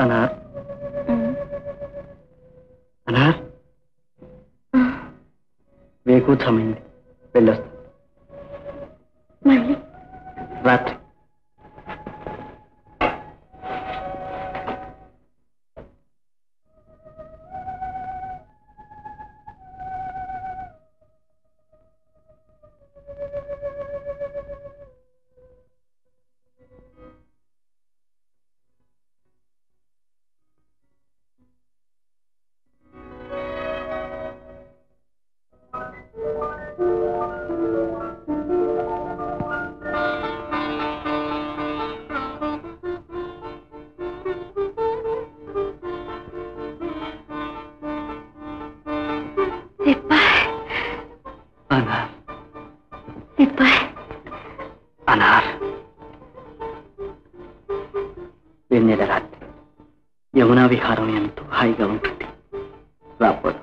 అనార్ అనార్ వేకూచమైంది వెళ్ళొస్తా మళ్ళీ రాత్రి సిప్పాయ్ అనార్ సిప్పాయ్ అనార్ వెన్నెల రాత్రి యమునా విహారం ఎంతో హాయిగా ఉంటుంది రాపోదు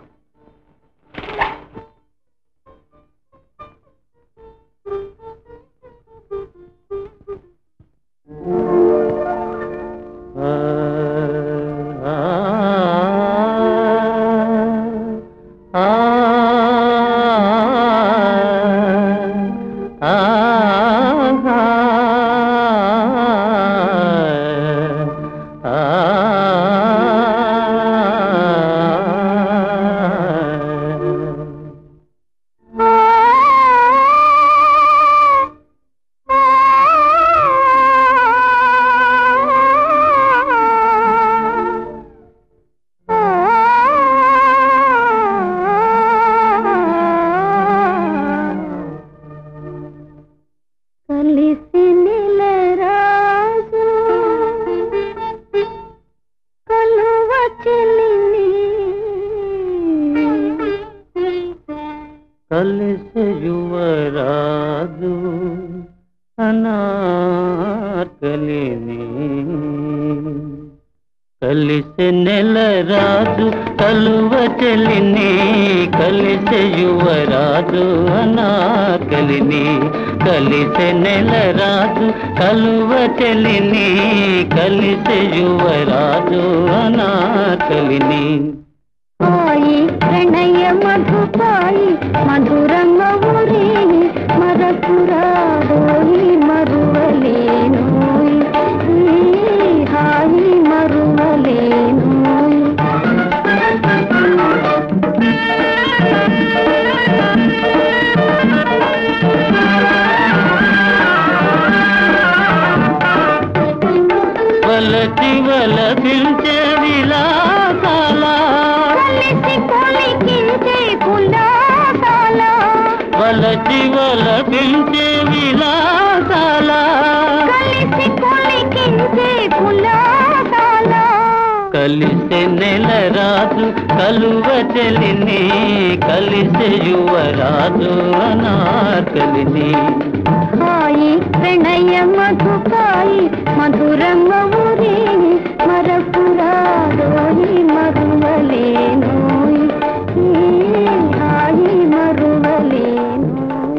కలిసి నిలరాజు కలువ చెల్లిని కలిసి యువరాజు అనార్కలిని కలిసి నెల రాజు కలువ చెల్లిని కలిసి యువరాజు అనార్కలిని కలిసి నెల రాజు కలువ చెల్లిని కలిసి యువరాజు అనార్కలిని పాయి ప్రణయ మధుపాయి మధురంగ ఊరి మరపురాడోయి మరువలేను హాయి మరువలేను వలచి వలపించే విలాసాల కలిసి కొలికించే పులాసాల వలచి వలపించే విలాసాల కలిసి కొలికించే పులాసాల కలిసే నెల రాజు కలువ చెలిని కలిసే యువరాజు అనార్కలిని హాయి ప్రణయ మధుకాయి మధురంగ ఊరి మరపురాడోయి మరువలేను హాయి మరువలేను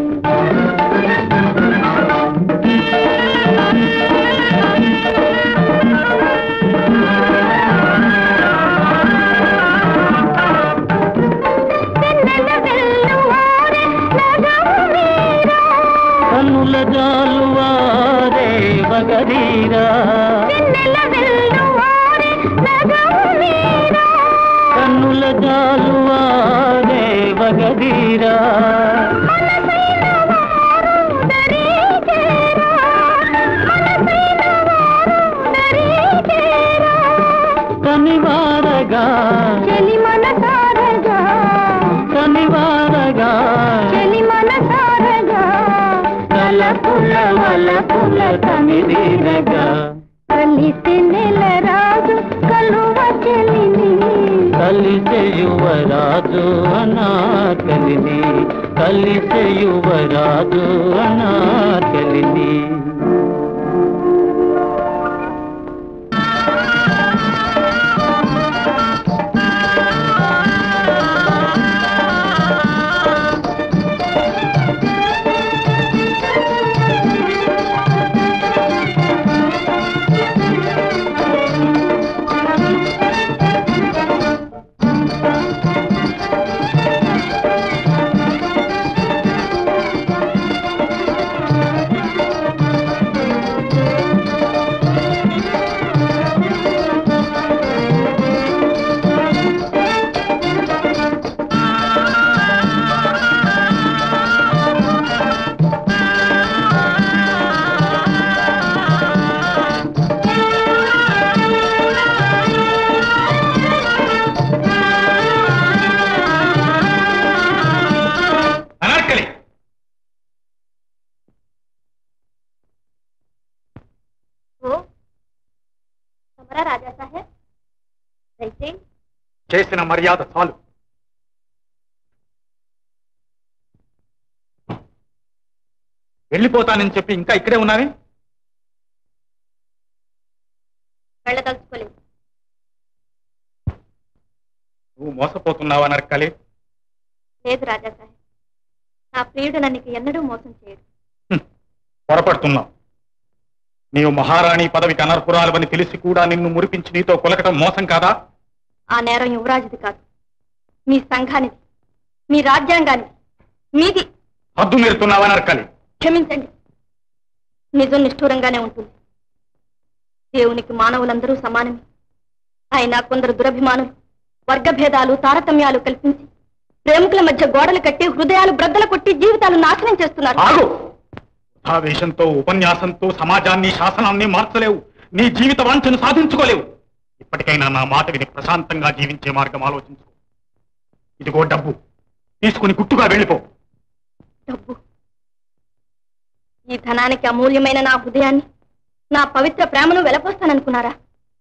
వెన్నెల వెల్లువారే నగము వీరా కన్నుల జాలువారే వగరీరా వెన్నెల వెల్లువారే నగము వీరా కన్నుల జాలువారే వగరీరా మనసైన వారు దరి చేరా మనసైన వారు దరి చేరా కనివారగా చెలి మనసారగా కనివారగా చెలి మనసారగా తలపుల వలపుల కమిదీరగా కలిసి నెల రాజు కలువ చెలిని కలిసే యువరాజు అనార్కలిని కలిసే యువరాజు అనార్కలిని రాజా సాహెబ్ దయచేయండి చేసిన మర్యాద చాలు వెళ్ళిపోతానని చెప్పి ఇంకా ఇక్కడే ఉన్నావే వెళ్ళదలుచుకోలేదు నువ్వు మోసపోతున్నావా నరకాలి లేదు రాజా సాహెబ్ నా ప్రియుడు నన్ను ఇక ఎన్నడూ మోసం చేయడు పొరపడుతున్నావు నీవు మహారాణి పదవికి అనర్హురాలవని తెలిసి కూడా నిన్ను మురిపించి నీతో కొలకటం మోసం కాదా ఆ నేరం యువరాజుది కాదు మీ సంఘానిది మీ రాజ్యాంగానిది మీది హద్దు మీరుతున్నావా నరకాలి క్షమించండి నిజం నిష్ఠూరంగానే ఉంటుంది దేవునికి మానవులందరూ సమానమే అయినా కొందరు దురభిమానులు వర్గభేదాలు తారతమ్యాలు కల్పించి ప్రేమికుల మధ్య గోడలు కట్టి హృదయాలు బ్రద్దలు కొట్టి జీవితాలు నాశనం చేస్తున్నారు ఆగు ఆవేశంతో ఉపన్యాసంతో సమాజాన్ని శాసనాన్ని మార్చలేవు నీ జీవిత వాంఛను సాధించుకోలేవు ఇప్పటికైనా నా మాట విని ప్రశాంతంగా జీవించే మార్గం ఆలోచించు ఇదిగో డబ్బు తీసుకుని గుట్టుగా వెళ్ళిపో డబ్బు ఈ ధనానికి అమూల్యమైన నా హృదయాన్ని నా పవిత్ర ప్రేమను వెలపోస్తాననుకున్నారా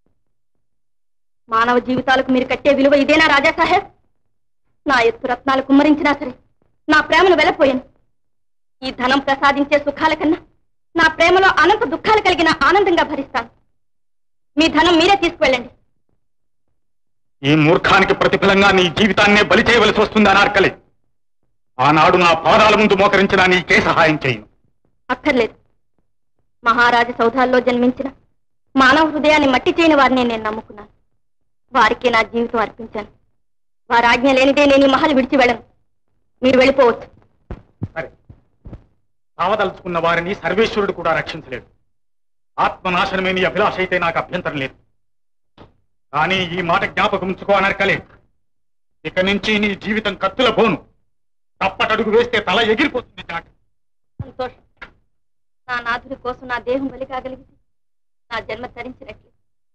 మానవ జీవితాలకు మీరు కట్టే విలువ ఇదేనా రాజా సాహెబ్ నా ఎత్తు రత్నాలు కుమ్మరించినా సరే నా ప్రేమను వెలపోయాను ఈ ధనం ప్రసాదించే సుఖాల కన్నా నా ప్రేమలో అనంత దుఃఖాలు కలిగిన ఆనందంగా భరిస్తాను మీ ధనం మీరే తీసుకువెళ్ళండి ఈ మూర్ఖానికి ప్రతిఫలంగా నీ జీవితాన్నే బలి చేయవలసి వస్తుంది అనార్కలి ఆనాడు నా పాదాల ముందు మోకరించిన నీకే సహాయం చేయను అక్కర్లేదు మహారాజ సౌధాల్లో జన్మించిన మానవ హృదయాన్ని మట్టి చేయని వారిని నేను నమ్ముకున్నాను వారికి నా జీవితం అర్పించాను వారి ఆజ్ఞ లేనిదే నేను ఈ మహల్ విడిచి వెళ్ళను మీరు వెళ్ళిపోవచ్చు సరే కావదలుచుకున్న వారిని సర్వేశ్వరుడు కూడా రక్షించలేడు ఆత్మనాశనమే నీ అభిలాష అయితే నాకు అభ్యంతరం లేదు కానీ ఈ మాట జ్ఞాపకం ఉంచుకో అనర్కలే ఇక నుంచి నీ జీవితం కత్తుల పోను తప్పటడుగు వేస్తే తల ఎగిరిపోతుంది చాట సంతోషం నా నాథుడి కోసం నా దేహం బలి కాగలిగింది నా జన్మ తరించినట్లు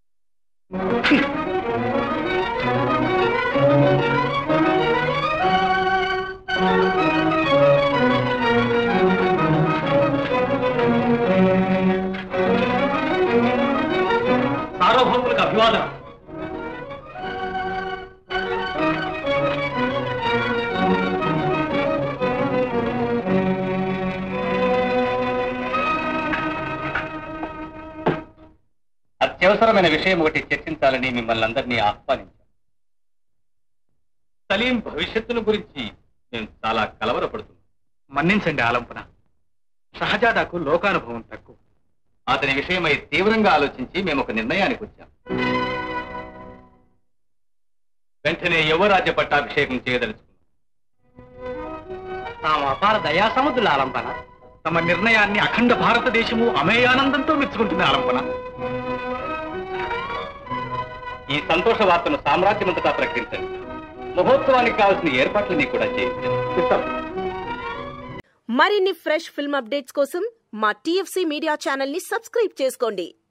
సార్వభౌములకు అభివాదం అత్యవసరమైన విషయం ఒకటి చర్చించాలని మిమ్మల్ని అందరినీ ఆహ్వానించాను సలీం భవిష్యత్తును గురించి నేను చాలా కలవరపడుతున్నాను మన్నించండి ఆలంపన షహజాదాకు లోకానుభవం తక్కువ అతని విషయమై తీవ్రంగా ఆలోచించి మేము ఒక నిర్ణయానికి వచ్చాం వెంటనే యువరాజ్య పట్టాభిషేకం చేయదలుచుకున్నాం తాము అపార దయా సముద్రుల ఆలంపన తమ నిర్ణయాన్ని అఖండ భారతదేశము అమేయానందంతో మెచ్చుకుంటుంది ఆలంపన ఈ సంతోష వార్తను సామ్రాజ్యమంతటా ప్రకటించండి మహోత్సవానికి కావాల్సిన ఏర్పాట్లన్నీ కూడా చేయించారు మరిన్ని ఫ్రెష్ ఫిల్మ్ అప్డేట్స్ కోసం మా టీఎఫ్సీ మీడియా ఛానల్ ని సబ్స్క్రైబ్ చేసుకోండి